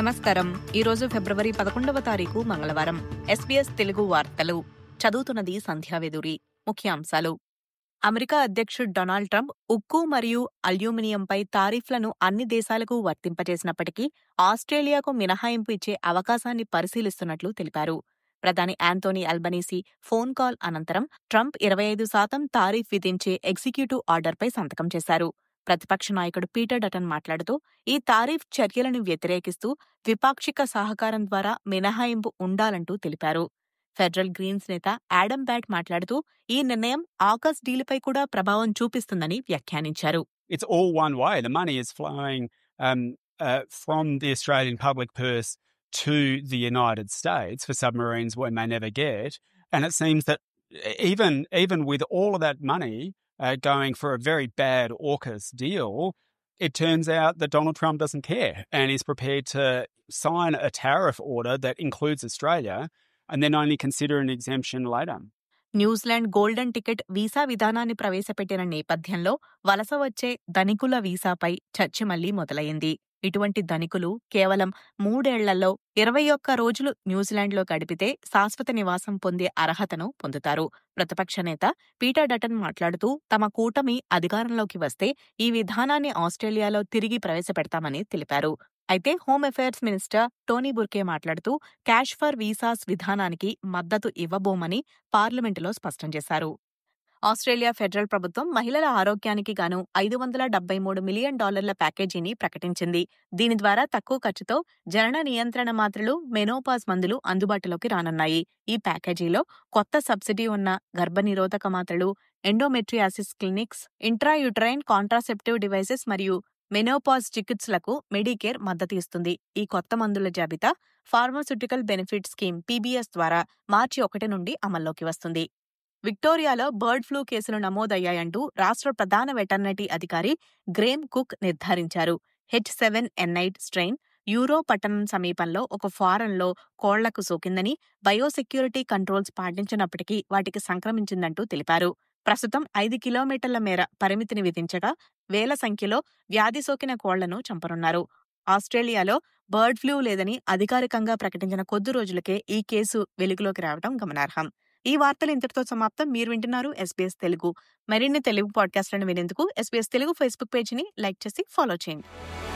నమస్కారం ఈరోజు ఫిబ్రవరి పదకొండవ తారీఖు మంగళవారం ఎస్బీఎస్ తెలుగు వార్తలు చదువుతున్నది సంధ్యావేదూరి ముఖ్యాంశాలు అమెరికా అధ్యక్షుడు డొనాల్డ్ ట్రంప్ ఉక్కు మరియు అల్యూమినియంపై తారీఫ్లను అన్ని దేశాలకు వర్తింపజేసినప్పటికీ ఆస్ట్రేలియాకు మినహాయింపు ఇచ్చే అవకాశాన్ని పరిశీలిస్తున్నట్లు తెలిపారు ప్రధాని యాంటోనీ అల్బనీసీ ఫోన్ కాల్ అనంతరం ట్రంప్ ఇరవై ఐదు శాతం తారీఫ్ విధించే ఎగ్జిక్యూటివ్ ఆర్డర్పై సంతకం చేశారు ప్రతిపక్ష నాయకుడు పీటర్ డటన్ మాట్లాడుతూ ఈ తారీఫ్ చర్యలను వ్యతిరేకిస్తూ ద్విపాక్షిక సహకారం ద్వారా మినహాయింపు ఉండాలంటూ తెలిపారు ఫెడరల్ గ్రీన్స్ నేత యాడమ్ బ్యాట్ మాట్లాడుతూ ఈ నిర్ణయం ఆకస్ డీలుపై కూడా ప్రభావం చూపిస్తుందని వ్యాఖ్యానించారు it's all one way. The money is flowing um, uh, from the Australian public purse to the United States for submarines we may never get, and it seems that even even with all of that money uh, going for a very bad AUKUS deal, it turns out that Donald Trump doesn't care and is prepared to sign a tariff order that includes Australia and then only consider an exemption later. New Zealand golden ticket visa విధానాన్ని ప్రవేశపెట్టిన నేపథ్యంలో వలస వచ్చే ధనికుల వీసాపై చర్చ మళ్లీ మొదలైంది ఇటువంటి ధనికులు కేవలం మూడేళ్లలో ఇరవై ఒక్క రోజులు న్యూజిలాండ్లో గడిపితే శాశ్వత నివాసం పొందే అర్హతను పొందుతారు ప్రతిపక్ష నేత పీటర్ డటన్ మాట్లాడుతూ తమ కూటమి అధికారంలోకి వస్తే ఈ విధానాన్ని ఆస్ట్రేలియాలో తిరిగి ప్రవేశపెడతామని తెలిపారు అయితే home affairs minister Tony Burke మాట్లాడుతూ క్యాష్ ఫర్ వీసాస్ విధానానికి మద్దతు ఇవ్వబోమని పార్లమెంటులో స్పష్టం చేశారు ఆస్ట్రేలియా ఫెడరల్ ప్రభుత్వం మహిళల ఆరోగ్యానికి గాను ఐదు వందల డెబ్బై మూడు మిలియన్ డాలర్ల ప్యాకేజీని ప్రకటించింది దీని ద్వారా తక్కువ ఖర్చుతో జనన నియంత్రణ మాత్రలు మెనోపాజ్ మందులు అందుబాటులోకి రానున్నాయి ఈ ప్యాకేజీలో కొత్త సబ్సిడీ ఉన్న గర్భనిరోధక మాత్రలు endometriosis clinics intrauterine contraceptive devices మరియు మెనోపాజ్ చికిత్సలకు మెడికేర్ మద్దతు ఇస్తుంది ఈ కొత్త మందుల జాబితా ఫార్మాస్యూటికల్ బెనిఫిట్ స్కీమ్ పీబీఎస్ ద్వారా మార్చి ఒకటి నుండి అమల్లోకి వస్తుంది విక్టోరియాలో బర్డ్ ఫ్లూ కేసులు నమోదయ్యాయంటూ రాష్ట్ర ప్రధాన వెటర్నరీ అధికారి గ్రేమ్ కుక్ నిర్ధారించారు H seven N eight strain Euroa పట్టణం సమీపంలో ఒక ఫారంలో కోళ్లకు సోకిందని బయోసెక్యూరిటీ కంట్రోల్స్ పాటించినప్పటికీ వాటికి సంక్రమించిందంటూ తెలిపారు ప్రస్తుతం ఐదు కిలోమీటర్ల మేర పరిమితిని విధించగా వేల సంఖ్యలో వ్యాధి సోకిన కోళ్లను చంపనున్నారు ఆస్ట్రేలియాలో బర్డ్ ఫ్లూ లేదని అధికారికంగా ప్రకటించిన కొద్ది రోజులకే ఈ కేసు వెలుగులోకి రావడం గమనార్హం ఈ వార్తలు ఇంతటితో సమాప్తం మీరు వింటున్నారు ఎస్బీఎస్ తెలుగు మరిన్ని తెలుగు పాడ్కాస్ట్లను వినేందుకు ఎస్బీఎస్ తెలుగు ఫేస్బుక్ పేజీని లైక్ చేసి ఫాలో చేయండి